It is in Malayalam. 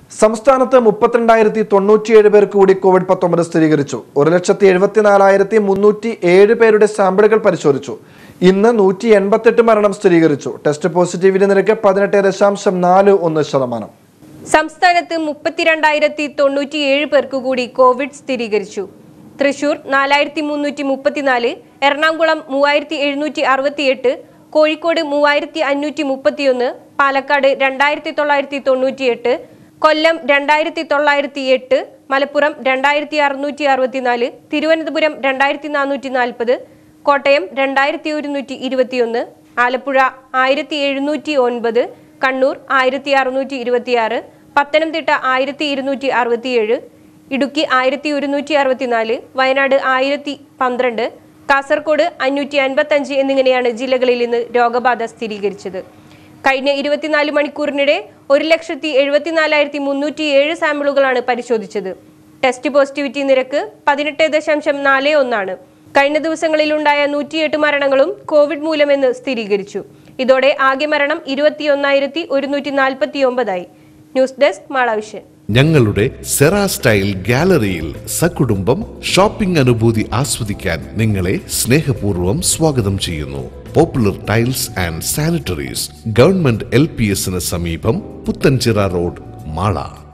സംസ്ഥാനത്ത് മുപ്പത്തിരണ്ടായിരത്തി തൊണ്ണൂറ്റിയേഴ് പേർക്ക് കൂടി കോവിഡ് പത്തൊമ്പത് സ്ഥിരീകരിച്ചു ഒരു ലക്ഷത്തി എഴുപത്തിനാലായിരത്തി മുന്നൂറ്റി ഏഴ് പേരുടെ സാമ്പിളുകൾ പരിശോധിച്ചു ഇന്ന് നൂറ്റി എൺപത്തെട്ട് മരണം സ്ഥിരീകരിച്ചു ടെസ്റ്റ് പോസിറ്റിവിറ്റി നിരക്ക് പതിനെട്ട് ദശാംശം നാല് ഒന്ന് ശതമാനം സംസ്ഥാനത്ത് മുപ്പത്തിരണ്ടായിരത്തി തൊണ്ണൂറ്റിയേഴ് പേർക്ക് കൂടി കോവിഡ് സ്ഥിരീകരിച്ചു തൃശൂർ നാലായിരത്തി മുന്നൂറ്റി മുപ്പത്തിനാല് എറണാകുളം മൂവായിരത്തി എഴുന്നൂറ്റി അറുപത്തിയെട്ട് കോഴിക്കോട് മൂവായിരത്തി അഞ്ഞൂറ്റി മുപ്പത്തിയൊന്ന് പാലക്കാട് രണ്ടായിരത്തി തൊള്ളായിരത്തി തൊണ്ണൂറ്റിയെട്ട് കൊല്ലം രണ്ടായിരത്തി തൊള്ളായിരത്തി എട്ട് മലപ്പുറം രണ്ടായിരത്തി അറുന്നൂറ്റി അറുപത്തിനാല് തിരുവനന്തപുരം രണ്ടായിരത്തി നാനൂറ്റി നാൽപ്പത് കോട്ടയം രണ്ടായിരത്തി ഒരുന്നൂറ്റി ഇരുപത്തിയൊന്ന് ആലപ്പുഴ ആയിരത്തി എഴുന്നൂറ്റി ഒൻപത് കണ്ണൂർ ആയിരത്തി അറുന്നൂറ്റി ഇരുപത്തിയാറ് പത്തനംതിട്ട ആയിരത്തി ഇരുന്നൂറ്റി അറുപത്തിയേഴ് ഇടുക്കി ആയിരത്തി ഒരുന്നൂറ്റി അറുപത്തിനാല് വയനാട് ആയിരത്തി പന്ത്രണ്ട് കാസർഗോഡ് അഞ്ഞൂറ്റി അൻപത്തഞ്ച് എന്നിങ്ങനെയാണ് ജില്ലകളിൽ ഇന്ന് രോഗബാധ സ്ഥിരീകരിച്ചത് കഴിഞ്ഞ ഇരുപത്തിനാല് മണിക്കൂറിനിടെ ഒരു ലക്ഷത്തി എഴുപത്തിനാലായിരത്തി മുന്നൂറ്റി ഏഴ് സാമ്പിളുകളാണ് പരിശോധിച്ചത് ടെസ്റ്റ് പോസിറ്റിവിറ്റി നിരക്ക് പതിനെട്ട് ദശാംശം നാല് ഒന്നാണ് കഴിഞ്ഞ ദിവസങ്ങളിലുണ്ടായ നൂറ്റിയെട്ട് മരണങ്ങളും കോവിഡ് മൂലമെന്ന് സ്ഥിരീകരിച്ചു ഇതോടെ ആകെ മരണം ഇരുപത്തിയൊന്നായിരത്തി ഒരുന്നൂറ്റി നാൽപ്പത്തി ഒമ്പതായി ന്യൂസ് ഡെസ്ക് മാളാവിഷൻ ഞങ്ങളുടെ സെറാ സ്റ്റൈൽ ഗാലറിയിൽ സകുടുംബം ഷോപ്പിംഗ് അനുഭൂതി ആസ്വദിക്കാൻ നിങ്ങളെ സ്നേഹപൂർവ്വം സ്വാഗതം ചെയ്യുന്നു popular tiles and sanitaries government L P എസിന് സമീപം പുത്തൻചിറ റോഡ് മാള